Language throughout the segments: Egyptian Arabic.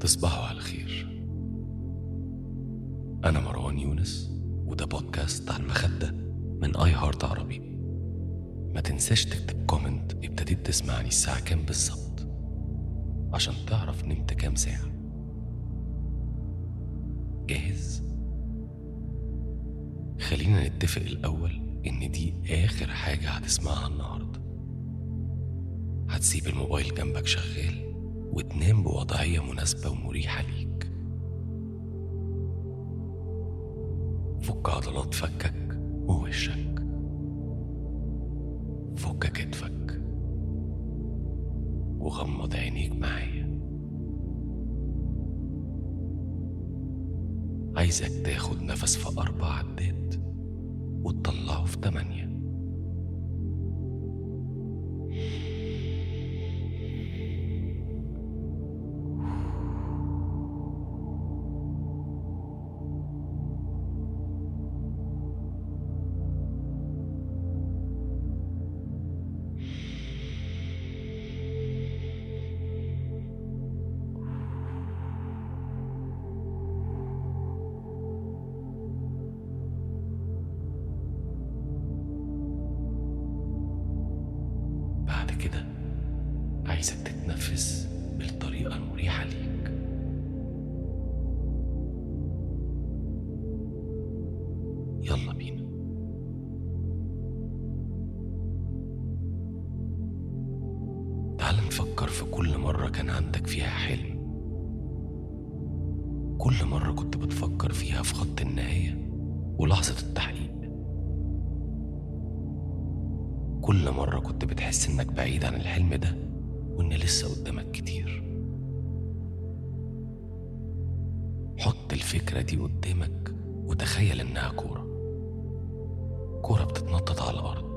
تصبحوا على خير أنا مروان يونس وده بودكاست على المخدة من آي هارت عربي ما تنساش تكتب كومنت ابتديت تسمعني الساعة كام بالظبط عشان تعرف نمت كام ساعة جاهز؟ خلينا نتفق الأول إن دي آخر حاجة هتسمعها النهاردة هتسيب الموبايل جنبك شغال وتنام بوضعية مناسبة ومريحة ليك فك عضلات فكك ووشك فك كتفك وغمض عينيك معايا عايزك تاخد نفس في أربع عدات وتطلعه في تمانية بعد كده عايزك تتنفس بالطريقة المريحة ليك يلا بينا تعال نفكر في كل مرة كان عندك فيها حلم كل مرة كنت بتفكر فيها في خط النهاية ولحظة التحقيق كل مرة كنت بتحس إنك بعيد عن الحلم ده وإن لسه قدامك كتير حط الفكرة دي قدامك وتخيل إنها كورة كورة بتتنطط على الأرض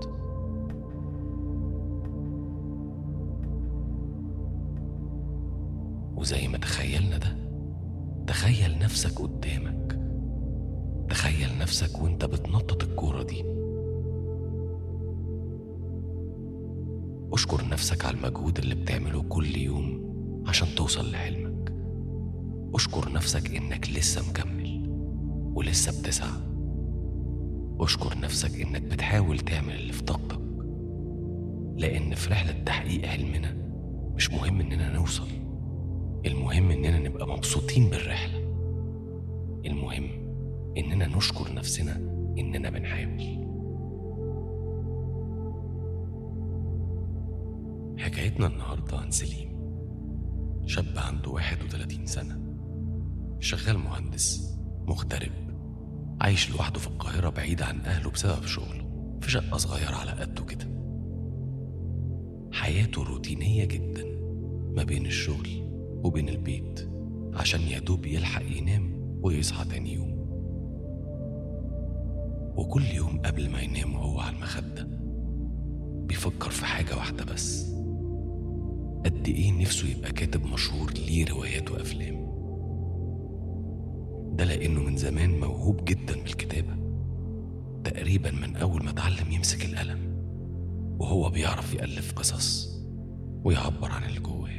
وزي ما تخيلنا ده تخيل نفسك قدامك تخيل نفسك وانت بتنطط الكورة دي اشكر نفسك على المجهود اللي بتعمله كل يوم عشان توصل لحلمك اشكر نفسك انك لسه مكمل ولسه بتسعى اشكر نفسك انك بتحاول تعمل اللي في طاقتك لان في رحلة تحقيق حلمنا مش مهم اننا نوصل المهم اننا نبقى مبسوطين بالرحلة المهم اننا نشكر نفسنا اننا بنحاول حكايتنا النهاردة عن سليم شاب عنده 31 سنة شغال مهندس مغترب عايش لوحده في القاهرة بعيد عن أهله بسبب شغله في شقة صغيرة على قده كده حياته روتينية جدا ما بين الشغل وبين البيت عشان يدوب يلحق ينام ويصحى تاني يوم وكل يوم قبل ما ينام وهو على المخدة بيفكر في حاجة واحدة بس قد إيه نفسه يبقى كاتب مشهور ليه روايات وأفلام ده لأنه من زمان موهوب جدا بالكتابة تقريبا من أول ما اتعلم يمسك القلم وهو بيعرف يألف قصص ويعبر عن اللي جواه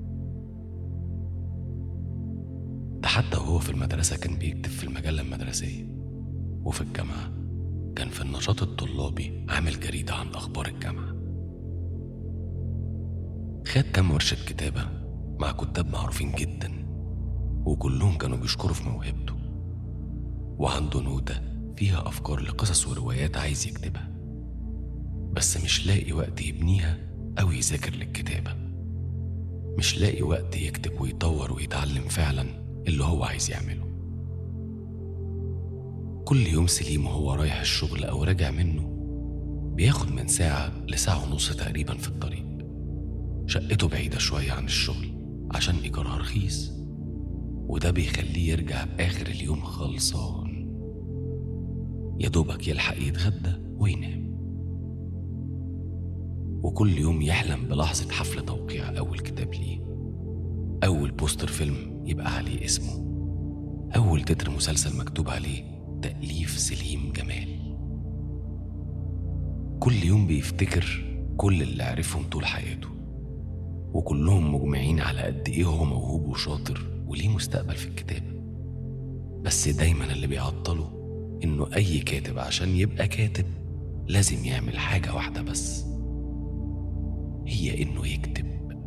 ده حتى وهو في المدرسة كان بيكتب في المجلة المدرسية وفي الجامعة كان في النشاط الطلابي عامل جريدة عن أخبار الجامعة خد كام ورشة كتابة مع كتاب معروفين جدا وكلهم كانوا بيشكروا في موهبته وعنده نوتة فيها أفكار لقصص وروايات عايز يكتبها بس مش لاقي وقت يبنيها أو يذاكر للكتابة مش لاقي وقت يكتب ويطور ويتعلم فعلا اللي هو عايز يعمله كل يوم سليم وهو رايح الشغل أو راجع منه بياخد من ساعة لساعة ونص تقريبا في الطريق شقته بعيدة شوية عن الشغل عشان إيجارها رخيص وده بيخليه يرجع بآخر اليوم خلصان يا دوبك يلحق يتغدى وينام وكل يوم يحلم بلحظة حفل توقيع أول كتاب ليه أول بوستر فيلم يبقى عليه اسمه أول تتر مسلسل مكتوب عليه تأليف سليم جمال كل يوم بيفتكر كل اللي عرفهم طول حياته وكلهم مجمعين على قد إيه هو موهوب وشاطر وليه مستقبل في الكتابة بس دايما اللي بيعطله إنه أي كاتب عشان يبقى كاتب لازم يعمل حاجة واحدة بس هي إنه يكتب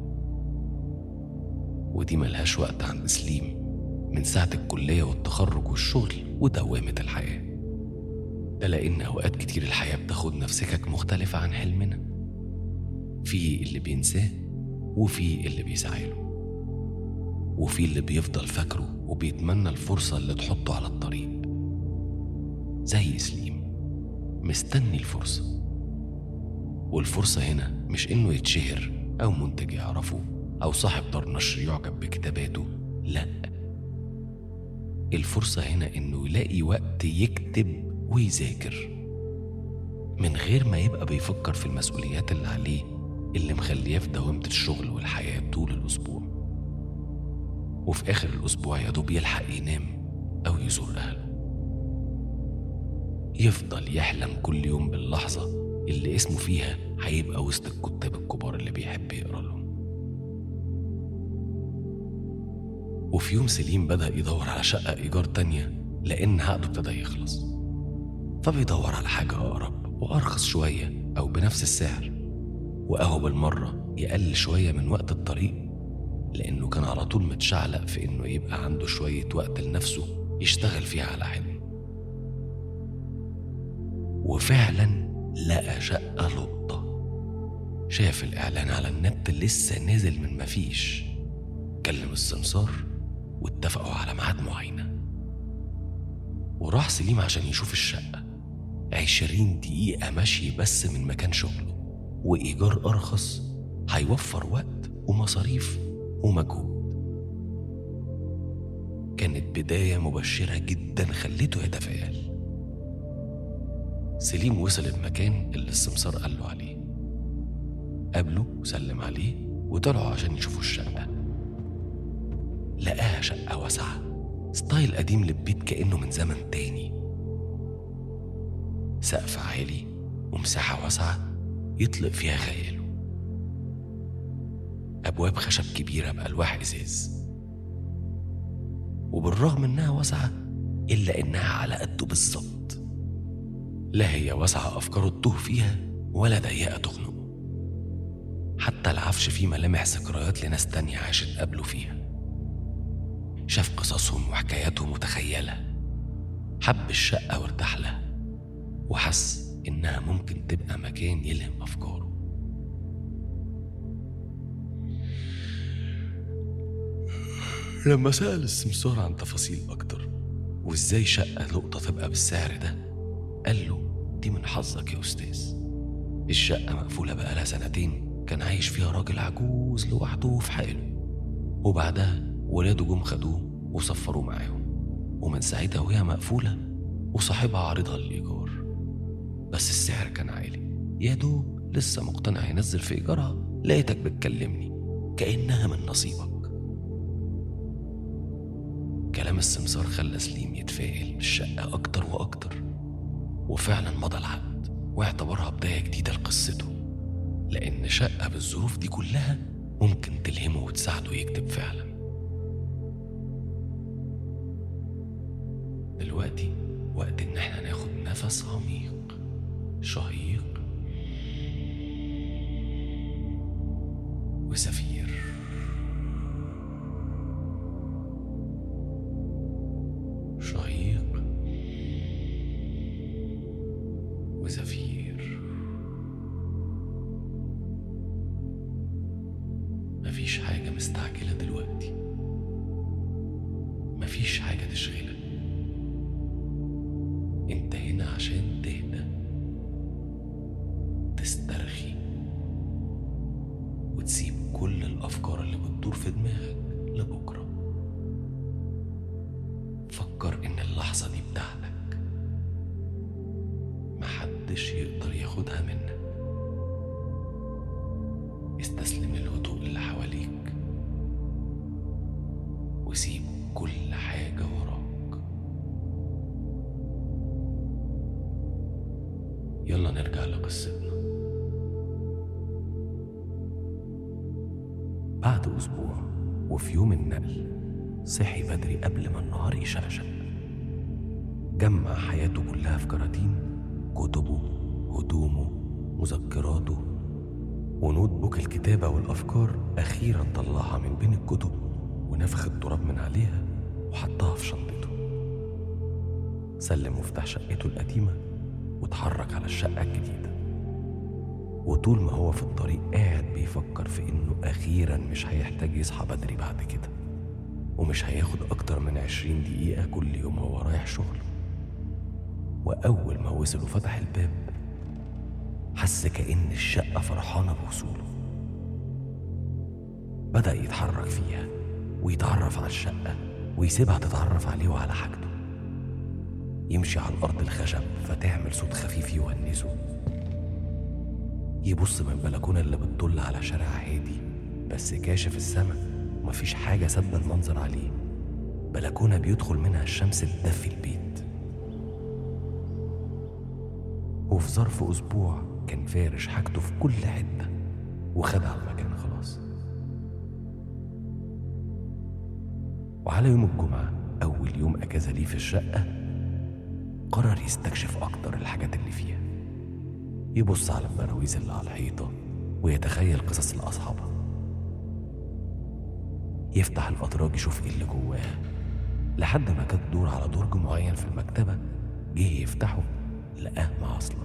ودي ملهاش وقت عند سليم من ساعة الكلية والتخرج والشغل ودوامة الحياة ده لأن أوقات كتير الحياة بتاخدنا في سكك مختلفة عن حلمنا في اللي بينساه وفي اللي بيسعاله وفي اللي بيفضل فاكره وبيتمنى الفرصة اللي تحطه على الطريق زي سليم مستني الفرصة والفرصة هنا مش إنه يتشهر أو منتج يعرفه أو صاحب دار نشر يعجب بكتاباته لأ الفرصة هنا إنه يلاقي وقت يكتب ويذاكر من غير ما يبقى بيفكر في المسؤوليات اللي عليه اللي مخليه في دوامة الشغل والحياة طول الأسبوع وفي آخر الأسبوع يا دوب يلحق ينام أو يزور أهله يفضل يحلم كل يوم باللحظة اللي اسمه فيها هيبقى وسط الكتاب الكبار اللي بيحب يقرا لهم وفي يوم سليم بدأ يدور على شقة إيجار تانية لأن عقده ابتدى يخلص فبيدور على حاجة أقرب وأرخص شوية أو بنفس السعر وأهو بالمرة يقل شوية من وقت الطريق لأنه كان على طول متشعلق في إنه يبقى عنده شوية وقت لنفسه يشتغل فيها على حلم وفعلا لقى شقة لقطة شاف الإعلان على النت لسه نازل من مفيش كلم السمسار واتفقوا على ميعاد معينة وراح سليم عشان يشوف الشقة عشرين دقيقة مشي بس من مكان شغله وإيجار أرخص هيوفر وقت ومصاريف ومجهود كانت بداية مبشرة جدا خلته يتفائل سليم وصل المكان اللي السمسار قال له عليه قابله وسلم عليه وطلعوا عشان يشوفوا الشقة لقاها شقة واسعة ستايل قديم للبيت كأنه من زمن تاني سقف عالي ومساحة واسعة يطلق فيها خياله أبواب خشب كبيرة بألواح إزاز وبالرغم إنها واسعة إلا إنها على قده بالظبط لا هي واسعة أفكاره تتوه فيها ولا ضيقة تخنقه حتى العفش فيه ملامح ذكريات لناس تانية عاشت قبله فيها شاف قصصهم وحكاياتهم وتخيلها حب الشقة وارتاح لها وحس إنها ممكن تبقى مكان يلهم أفكاره لما سأل السمسار عن تفاصيل أكتر وإزاي شقة لقطة تبقى بالسعر ده قال له دي من حظك يا أستاذ الشقة مقفولة بقالها سنتين كان عايش فيها راجل عجوز لوحده في حاله وبعدها ولاده جم خدوه وسفروه معاهم ومن ساعتها وهي مقفولة وصاحبها عارضها للإيجار بس السعر كان عالي يا دوب لسه مقتنع ينزل في إيجارها لقيتك بتكلمني كأنها من نصيبك كلام السمسار خلى سليم يتفائل بالشقة أكتر وأكتر وفعلا مضى العقد واعتبرها بداية جديدة لقصته لأن شقة بالظروف دي كلها ممكن تلهمه وتساعده يكتب فعلا دلوقتي وقت إن احنا ناخد نفس عميق شهيق وزفير شهيق وزفير مفيش حاجة مستعجلة دلوقتي مفيش حاجة تشغلك انت هنا عشان تهدى تسترخي وتسيب كل الأفكار اللي بتدور في دماغك لبكرة فكر إن اللحظة دي بتاعتك محدش يقدر ياخدها منك استسلم للهدوء اللي حواليك وسيب كل حاجة وراك يلا نرجع لقصتنا بعد أسبوع وفي يوم النقل صحي بدري قبل ما النهار يشقشق جمع حياته كلها في كراتين كتبه هدومه مذكراته ونوت بوك الكتابة والأفكار أخيرا طلعها من بين الكتب ونفخ التراب من عليها وحطها في شنطته سلم مفتاح شقته القديمة واتحرك على الشقة الجديدة وطول ما هو في الطريق قاعد بيفكر في إنه أخيرا مش هيحتاج يصحى بدري بعد كده ومش هياخد أكتر من عشرين دقيقة كل يوم هو رايح شغله وأول ما وصل وفتح الباب حس كأن الشقة فرحانة بوصوله بدأ يتحرك فيها ويتعرف على الشقة ويسيبها تتعرف عليه وعلى حاجته يمشي على الأرض الخشب فتعمل صوت خفيف يونسه يبص من البلكونة اللي بتطل على شارع هادي بس كاشف السما ومفيش حاجة سد المنظر عليه بلكونة بيدخل منها الشمس تدفي البيت وفي ظرف أسبوع كان فارش حاجته في كل حتة وخد على المكان خلاص وعلى يوم الجمعة أول يوم أجازة ليه في الشقة قرر يستكشف أكتر الحاجات اللي فيها يبص على البراويز اللي على الحيطة ويتخيل قصص لأصحابها يفتح الأدراج يشوف إيه اللي جواها لحد ما جت دور على درج معين في المكتبة جه يفتحه لقاه معصلك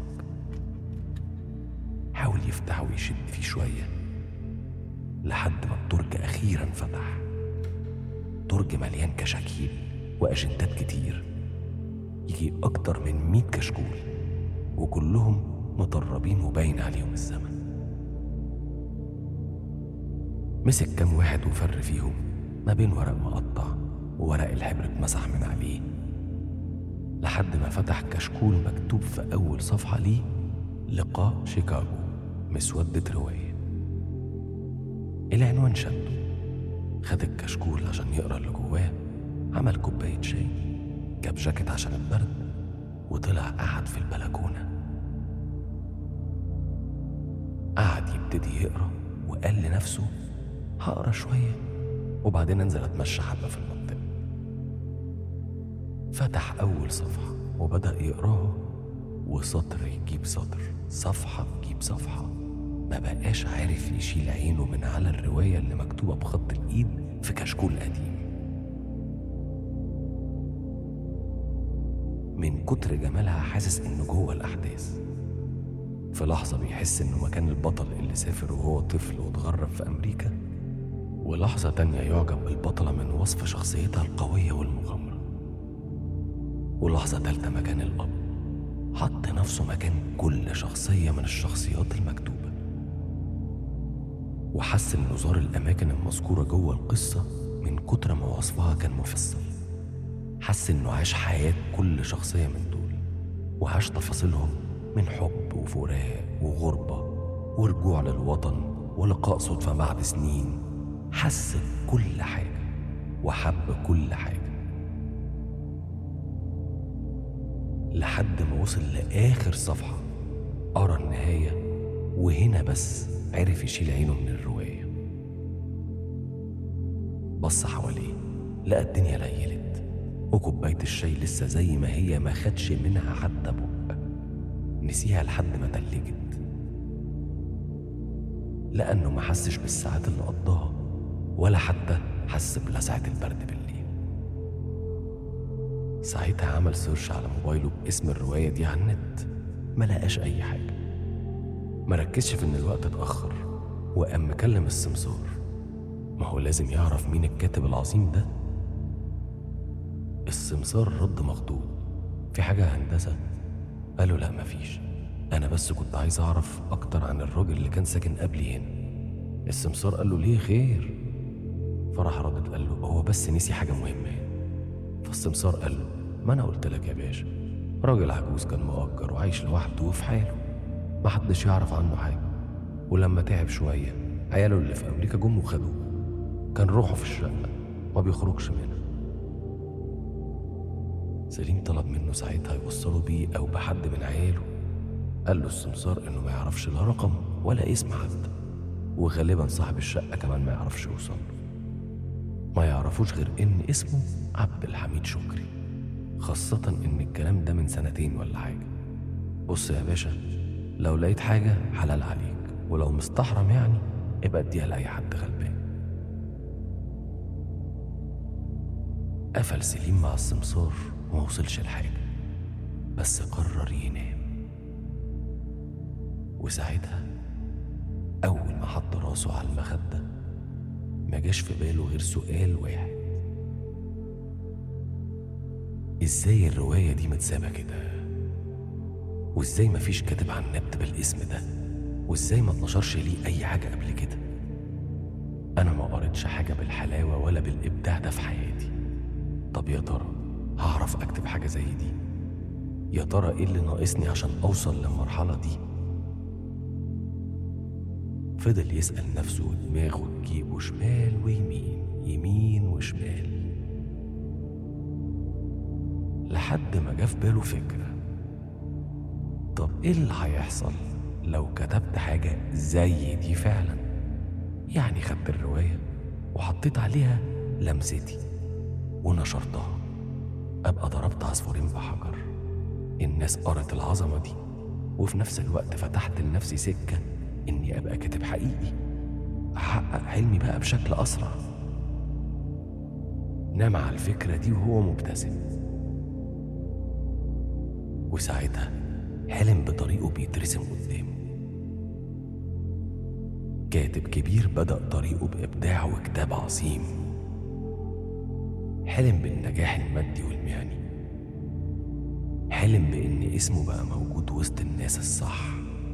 حاول يفتحه ويشد فيه شوية لحد ما الدرج أخيرا فتح درج مليان كشاكيل وأجندات كتير يجي أكتر من مية كشكول وكلهم مطربين وباين عليهم الزمن مسك كام واحد وفر فيهم ما بين ورق مقطع وورق الحبر اتمسح من عليه لحد ما فتح كشكول مكتوب في أول صفحة ليه لقاء شيكاغو مسودة رواية العنوان شده خد الكشكول عشان يقرا اللي جواه عمل كوباية شاي جاب جاكيت عشان البرد وطلع قعد في البلكونة قعد يبتدي يقرا وقال لنفسه هقرا شوية وبعدين انزل اتمشى حبة في المنطقة فتح أول صفحة وبدأ يقراها وسطر يجيب سطر صفحة تجيب صفحة ما بقاش عارف يشيل عينه من على الرواية اللي مكتوبة بخط الإيد في كشكول قديم من كتر جمالها حاسس إنه جوه الأحداث في لحظة بيحس إنه مكان البطل اللي سافر وهو طفل واتغرب في أمريكا ولحظة تانية يعجب بالبطلة من وصف شخصيتها القوية والمغامرة ولحظة تالتة مكان الأب حط نفسه مكان كل شخصية من الشخصيات المكتوبة وحس إنه زار الأماكن المذكورة جوه القصة من كتر ما وصفها كان مفصل حس إنه عاش حياة كل شخصية من دول وعاش تفاصيلهم من حب وفراق وغربة ورجوع للوطن ولقاء صدفة بعد سنين حس بكل حاجة وحب كل حاجة لحد ما وصل لآخر صفحة قرا النهاية وهنا بس عرف يشيل عينه من الرواية بص حواليه لقى الدنيا ليلت وكوباية الشاي لسه زي ما هي ما خدش منها حتى بق نسيها لحد ما تلجت لقى انه ما حسش بالساعات اللي قضاها ولا حتى حس بلسعة البرد بالليل ساعتها عمل سيرش على موبايله باسم الرواية دي على النت ما لقاش أي حاجة ما ركزش في إن الوقت اتأخر وقام مكلم السمسار ما هو لازم يعرف مين الكاتب العظيم ده السمسار رد مخضوض في حاجة يا هندسة قالوا لا مفيش أنا بس كنت عايز أعرف أكتر عن الراجل اللي كان ساكن قبلي هنا السمسار قال له ليه خير فراح ردد قال له هو بس نسي حاجة مهمة يعني. فالسمسار قال له ما أنا قلت لك يا باشا راجل عجوز كان مؤجر وعايش لوحده وفي حاله محدش يعرف عنه حاجة ولما تعب شوية عياله اللي في أمريكا جم وخدوه كان روحه في الشقة ما بيخرجش منها سليم طلب منه ساعتها يوصله بيه أو بحد من عياله قال له السمسار إنه ما يعرفش لا رقم ولا اسم حد وغالبا صاحب الشقة كمان ما يعرفش يوصل له ما يعرفش يعرفوش غير إن اسمه عبد الحميد شكري خاصة إن الكلام ده من سنتين ولا حاجة بص يا باشا لو لقيت حاجة حلال عليك ولو مستحرم يعني ابقى اديها لأي حد غلبان قفل سليم مع السمسار وما وصلش لحاجة بس قرر ينام وساعتها أول ما حط راسه على المخدة ما جاش في باله غير سؤال واحد ازاي الرواية دي متسابة كده وازاي مفيش كاتب على النت بالاسم ده وازاي ما اتنشرش ليه اي حاجة قبل كده انا ما قريتش حاجة بالحلاوة ولا بالابداع ده في حياتي طب يا ترى هعرف اكتب حاجة زي دي يا ترى ايه اللي ناقصني عشان اوصل للمرحلة دي فضل يسأل نفسه ودماغه تجيبه شمال ويمين يمين وشمال لحد ما جه في باله فكرة طب ايه اللي هيحصل لو كتبت حاجة زي دي فعلا يعني خدت الرواية وحطيت عليها لمستي ونشرتها أبقى ضربت عصفورين بحجر الناس قرت العظمة دي وفي نفس الوقت فتحت لنفسي سكة إني أبقى كاتب حقيقي أحقق حلمي بقى بشكل أسرع نام على الفكرة دي وهو مبتسم وساعتها حلم بطريقه بيترسم قدامه كاتب كبير بدأ طريقه بإبداع وكتاب عظيم حلم بالنجاح المادي والمهني حلم بإن اسمه بقى موجود وسط الناس الصح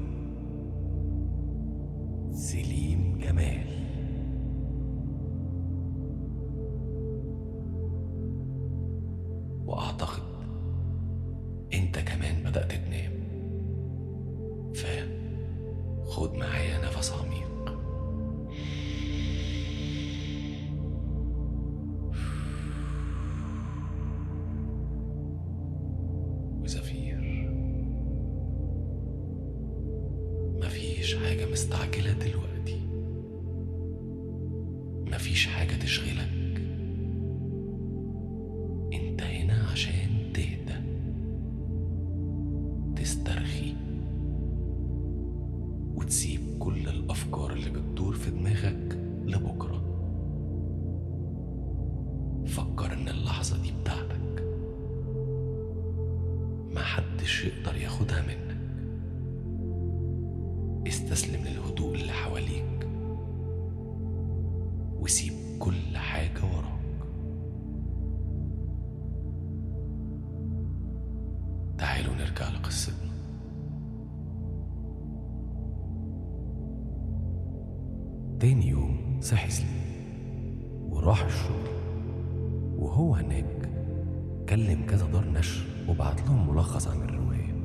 سليم جمال وأعتقد أنت كمان بدأت تنام فخد معايا نفس عميق وزفير مفيش حاجة مستعجلة دلوقتي مفيش حاجة تشغلك انت هنا عشان تهدى تسترخي وتسيب كل الأفكار اللي بتدور في دماغك لبكرة فكر إن اللحظة دي بتاعتك محدش يقدر ياخدها منك استسلم للهدوء اللي حواليك وسيب كل حاجة وراك تعالوا نرجع لقصتنا تاني يوم صحي سليم وراح الشغل وهو هناك كلم كذا دار نشر وبعت لهم ملخص عن الرواية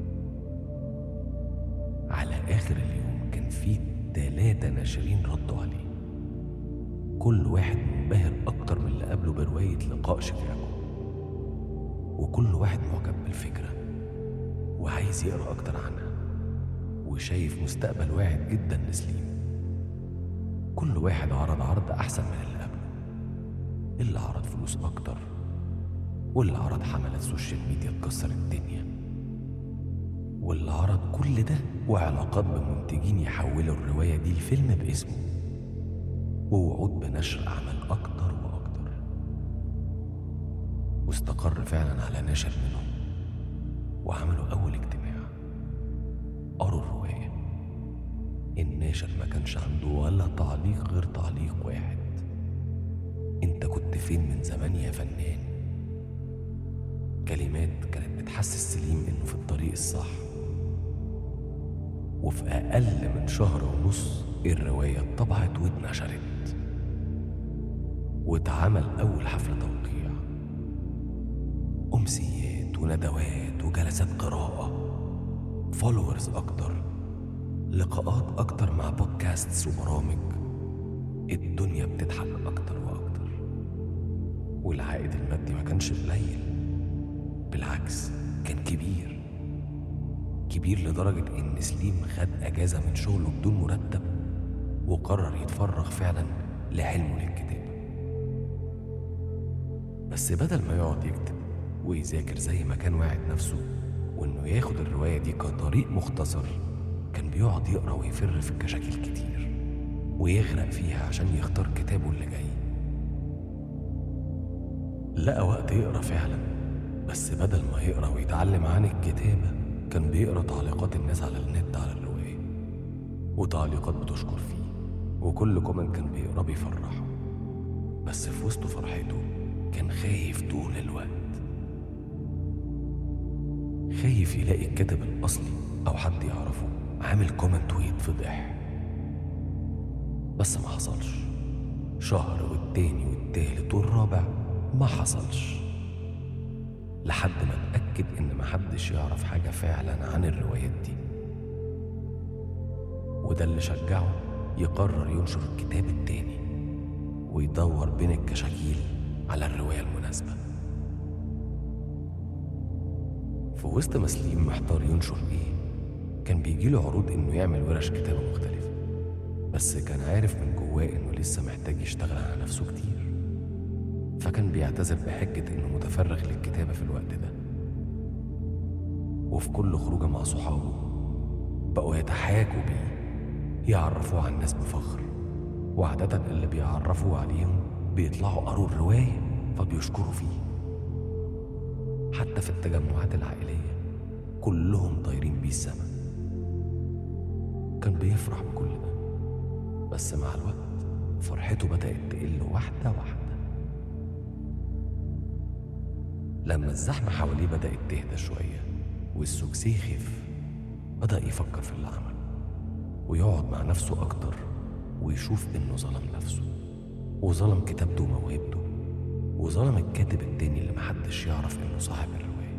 على آخر اليوم كان في تلاتة ناشرين ردوا عليه كل واحد منبهر أكتر من اللي قبله برواية لقاء شفيعكم وكل واحد معجب بالفكرة وعايز يقرأ أكتر عنها وشايف مستقبل واعد جدا لسليم كل واحد عرض عرض أحسن من اللي قبله اللي عرض فلوس أكتر واللي عرض حملات سوشيال ميديا تكسر الدنيا واللي عرض كل ده وعلاقات بمنتجين يحولوا الرواية دي لفيلم باسمه ووعود بنشر أعمال أكتر وأكتر واستقر فعلا على ناشر منهم وعملوا أول اجتماع قروا الرواية الناشر ما كانش عنده ولا تعليق غير تعليق واحد انت كنت فين من زمان يا فنان كلمات كانت بتحسس سليم انه في الطريق الصح وفي اقل من شهر ونص الرواية اتطبعت واتنشرت واتعمل اول حفلة توقيع امسيات وندوات وجلسات قراءة فولورز اكتر لقاءات اكتر مع بودكاستس وبرامج الدنيا بتضحك اكتر واكتر والعائد المادي ما كانش قليل بالعكس كان كبير كبير لدرجة إن سليم خد أجازة من شغله بدون مرتب وقرر يتفرغ فعلا لحلمه للكتابة بس بدل ما يقعد يكتب ويذاكر زي ما كان واعد نفسه وإنه ياخد الرواية دي كطريق مختصر كان بيقعد يقرا ويفر في الكشاكيل كتير ويغرق فيها عشان يختار كتابه اللي جاي لقى وقت يقرا فعلا بس بدل ما يقرا ويتعلم عن الكتابة كان بيقرا تعليقات الناس على النت على الرواية وتعليقات بتشكر فيه وكل كومنت كان بيقرا بيفرحه بس في وسط فرحته كان خايف طول الوقت خايف يلاقي الكاتب الأصلي أو حد يعرفه عامل كومنت ويتفضح بس ما حصلش شهر والتاني والتالت والرابع ما حصلش لحد ما اتأكد إن محدش يعرف حاجة فعلا عن الروايات دي وده اللي شجعه يقرر ينشر الكتاب التاني ويدور بين الكشاكيل على الرواية المناسبة في وسط ما سليم محتار ينشر ايه كان بيجيله عروض انه يعمل ورش كتابة مختلفة بس كان عارف من جواه انه لسه محتاج يشتغل على نفسه كتير فكان بيعتذر بحجة انه متفرغ للكتابة في الوقت ده وفي كل خروجة مع صحابه بقوا يتحاكوا بيه يعرفوه عن الناس بفخر وعادة اللي بيعرفوا عليهم بيطلعوا قروا الرواية فبيشكروا فيه حتى في التجمعات العائلية كلهم طايرين بيه السما كان بيفرح بكل ده بس مع الوقت فرحته بدأت تقل واحدة واحدة لما الزحمة حواليه بدأت تهدى شوية والسوكسي خف بدأ يفكر في اللي عمله ويقعد مع نفسه أكتر ويشوف إنه ظلم نفسه وظلم كتابته وموهبته وظلم الكاتب التاني اللي محدش يعرف إنه صاحب الرواية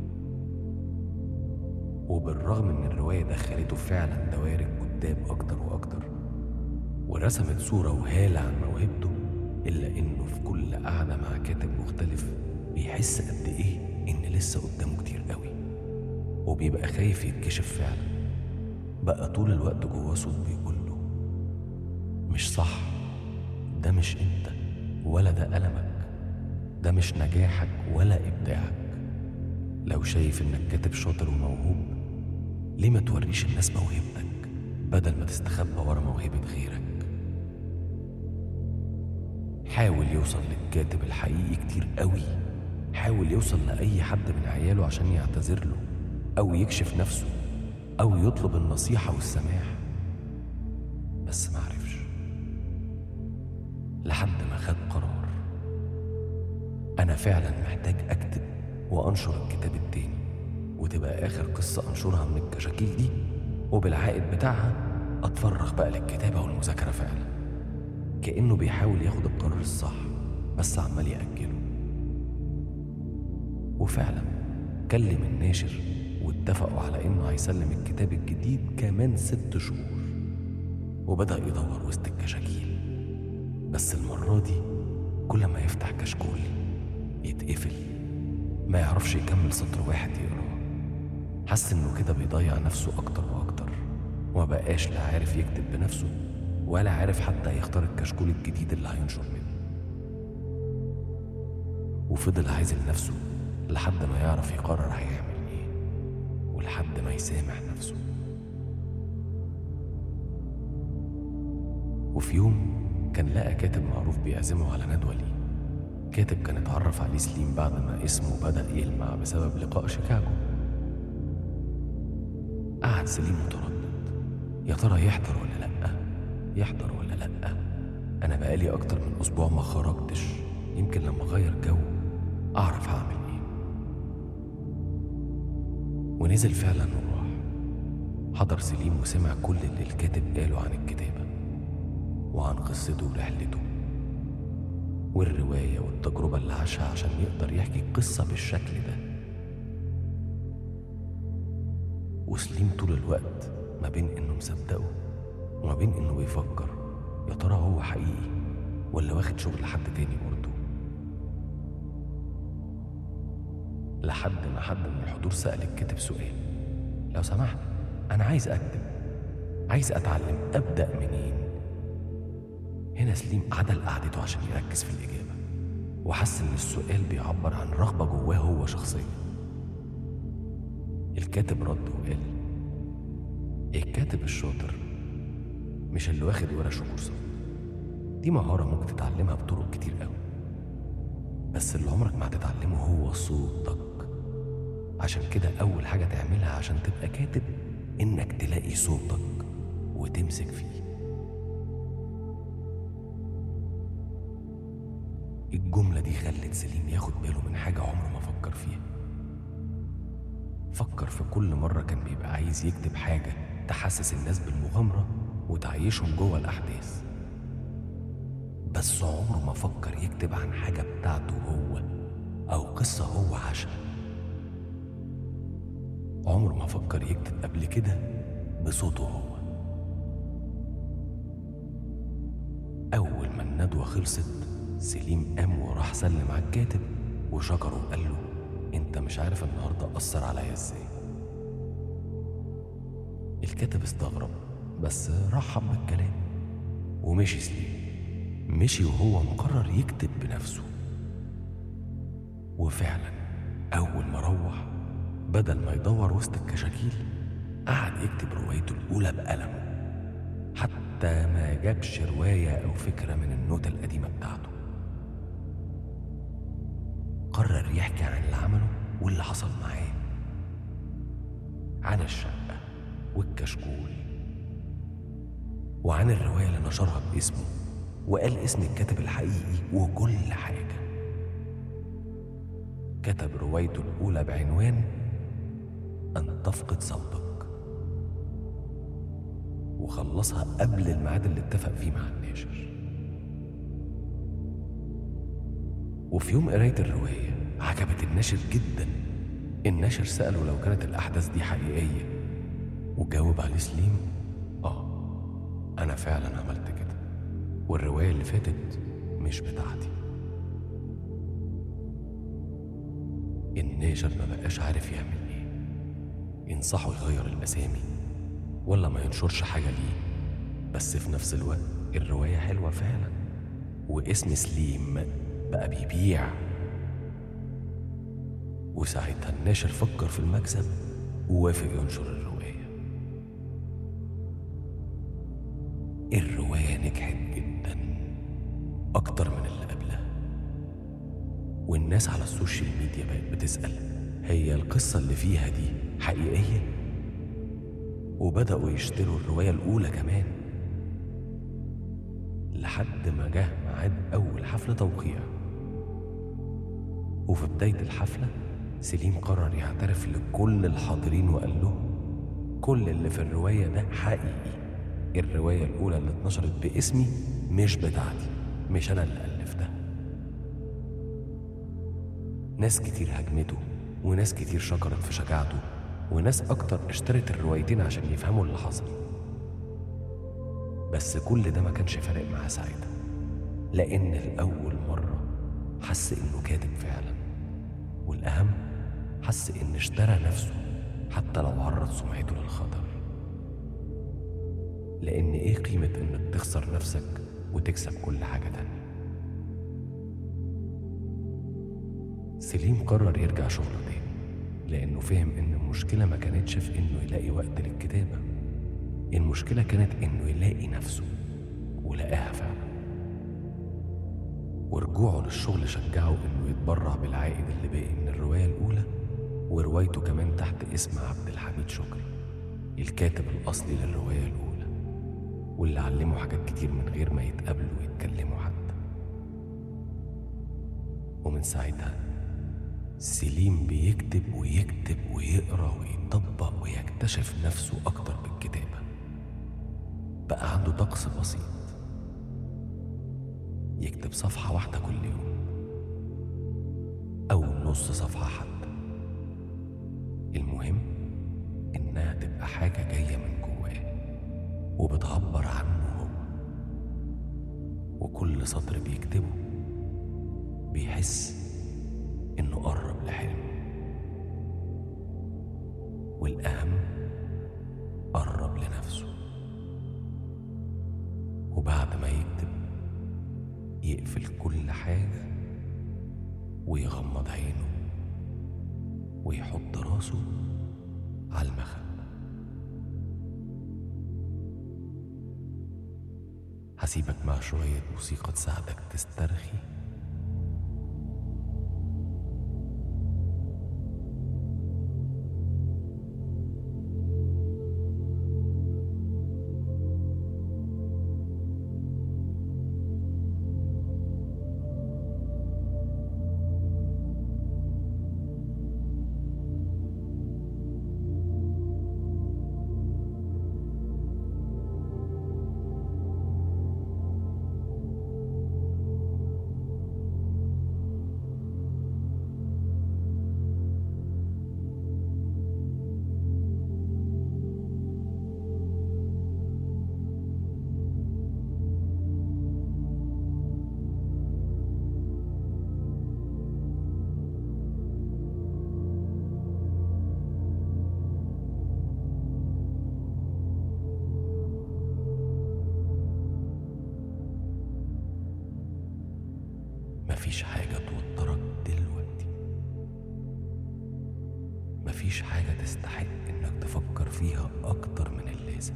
وبالرغم إن الرواية دخلته فعلا دوائر الكتاب أكتر وأكتر ورسمت صورة وهالة عن موهبته إلا إنه في كل قعدة مع كاتب مختلف بيحس قد إيه إن لسه قدامه كتير قوي وبيبقى خايف يتكشف فعلا بقى طول الوقت جواه صوت بيقول له مش صح ده مش انت ولا ده ألمك ده مش نجاحك ولا إبداعك لو شايف إنك كاتب شاطر وموهوب ليه ما توريش الناس موهبتك بدل ما تستخبى ورا موهبة غيرك حاول يوصل للكاتب الحقيقي كتير قوي حاول يوصل لأي حد من عياله عشان يعتذر له أو يكشف نفسه أو يطلب النصيحة والسماح بس ما عرفش لحد ما خد قرار أنا فعلا محتاج أكتب وأنشر الكتاب التاني وتبقى آخر قصة أنشرها من الكشاكيل دي وبالعائد بتاعها أتفرغ بقى للكتابة والمذاكرة فعلا كأنه بيحاول ياخد القرار الصح بس عمال يأجله وفعلا كلم الناشر واتفقوا على انه هيسلم الكتاب الجديد كمان ست شهور وبدأ يدور وسط الكشاكيل بس المرة دي كل ما يفتح كشكول يتقفل ما يعرفش يكمل سطر واحد يقراه حس انه كده بيضيع نفسه اكتر واكتر وما بقاش لا عارف يكتب بنفسه ولا عارف حتى يختار الكشكول الجديد اللي هينشر منه وفضل عازل نفسه لحد ما يعرف يقرر هيعمل ايه ولحد ما يسامح نفسه وفي يوم كان لقى كاتب معروف بيعزمه على ندوة ليه كاتب كان اتعرف عليه سليم بعد ما اسمه بدأ يلمع بسبب لقاء شيكاغو قعد سليم متردد يا ترى يحضر ولا لأ يحضر ولا لأ أنا بقالي أكتر من أسبوع ما خرجتش يمكن لما أغير جو أعرف هعمل إيه ونزل فعلا وراح حضر سليم وسمع كل اللي الكاتب قاله عن الكتابة وعن قصته ورحلته والرواية والتجربة اللي عاشها عشان يقدر يحكي القصة بالشكل ده وسليم طول الوقت ما بين إنه مصدقه وما بين إنه بيفكر يا ترى هو حقيقي ولا واخد شغل حد تاني برضه لحد ما حد من الحضور سأل الكاتب سؤال لو سمحت أنا عايز أكتب عايز أتعلم أبدأ منين هنا سليم عدل قعدته عشان يركز في الإجابة وحس إن السؤال بيعبر عن رغبة جواه هو شخصيا الكاتب رد وقال الكاتب الشاطر مش اللي واخد ورش وكورسات دي مهارة ممكن تتعلمها بطرق كتير قوي بس اللي عمرك ما هتتعلمه هو صوتك عشان كده أول حاجة تعملها عشان تبقى كاتب إنك تلاقي صوتك وتمسك فيه الجملة دي خلت سليم ياخد باله من حاجة عمره ما فكر فيها فكر في كل مرة كان بيبقى عايز يكتب حاجة تحسس الناس بالمغامرة وتعيشهم جوه الأحداث بس عمره ما فكر يكتب عن حاجة بتاعته هو أو قصة هو عاشها عمره ما فكر يكتب قبل كده بصوته هو أول ما الندوة خلصت سليم قام وراح سلم على الكاتب وشكره وقال له انت مش عارف النهارده أثر عليا ازاي الكاتب استغرب بس رحب بالكلام ومشي سليم مشي وهو مقرر يكتب بنفسه وفعلا أول ما روح بدل ما يدور وسط الكشاكيل قعد يكتب روايته الأولى بقلمه حتى ما جابش رواية أو فكرة من النوتة القديمة بتاعته قرر يحكي عن اللي عمله واللي حصل معاه عن الشقة والكشكول وعن الرواية اللي نشرها باسمه وقال اسم الكاتب الحقيقي وكل حاجة كتب روايته الأولى بعنوان أن تفقد صوتك وخلصها قبل الميعاد اللي اتفق فيه مع الناشر وفي يوم قراية الرواية عجبت الناشر جدا الناشر سأله لو كانت الأحداث دي حقيقية وجاوب عليه سليم آه أنا فعلا عملت كده والرواية اللي فاتت مش بتاعتي الناشر ما بقاش عارف يعمل ايه ينصحه يغير الأسامي ولا ما ينشرش حاجة ليه بس في نفس الوقت الرواية حلوة فعلا واسم سليم بقى بيبيع وساعتها الناشر فكر في المكسب ووافق ينشر الرواية الرواية نجحت جدا أكتر من اللي قبلها والناس على السوشيال ميديا بقت بتسأل هي القصة اللي فيها دي حقيقية؟ وبدأوا يشتروا الرواية الأولى كمان لحد ما جه ميعاد أول حفلة توقيع وفي بداية الحفلة سليم قرر يعترف لكل الحاضرين وقال لهم كل اللي في الرواية ده حقيقي الرواية الأولى اللي اتنشرت باسمي مش بتاعتي مش أنا اللي ألفتها ناس كتير هجمته وناس كتير شكرت في شجاعته وناس أكتر اشترت الروايتين عشان يفهموا اللي حصل بس كل ده ما كانش فارق معاه ساعتها لأن لأول مرة حس إنه كاتب فعلا والأهم حس إن اشترى نفسه حتى لو عرض سمعته للخطر لأن إيه قيمة إنك تخسر نفسك وتكسب كل حاجة تانية سليم قرر يرجع شغله تاني لأنه فهم إن المشكلة ما كانتش في إنه يلاقي وقت للكتابة المشكلة كانت إنه يلاقي نفسه ولقاها فعلا ورجوعه للشغل شجعه إنه يتبرع بالعائد اللي باقي من الرواية الأولى وروايته كمان تحت اسم عبد الحميد شكري الكاتب الأصلي للرواية الأولى واللي علمه حاجات كتير من غير ما يتقابلوا ويتكلموا حتى ومن ساعتها سليم بيكتب ويكتب ويقرا ويطبق ويكتشف نفسه أكتر بالكتابة بقى عنده طقس بسيط يكتب صفحة واحدة كل يوم أو نص صفحة حتى المهم إنها تبقى حاجة جاية من جواه وبتعبر عنه هو وكل سطر بيكتبه بيحس إنه قرب لحلمه والأهم قرب لنفسه وبعد ما يكتب يقفل كل حاجة ويغمض عينه ويحط راسه على المخد هسيبك مع شوية موسيقى تساعدك تسترخي مفيش حاجة توترك دلوقتي مفيش حاجة تستحق إنك تفكر فيها أكتر من اللازم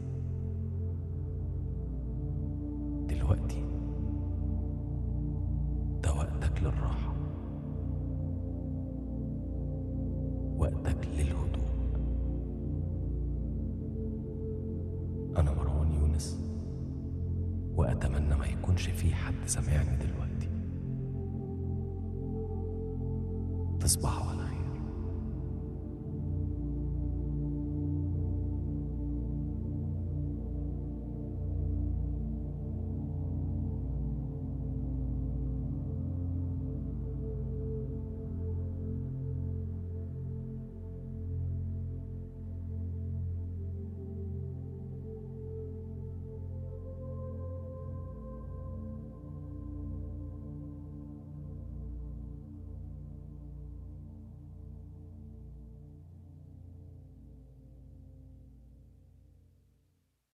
دلوقتي ده وقتك للراحة وقتك للهدوء أنا مروان يونس وأتمنى ما يكونش في حد سامعني دلوقتي تصبحوا على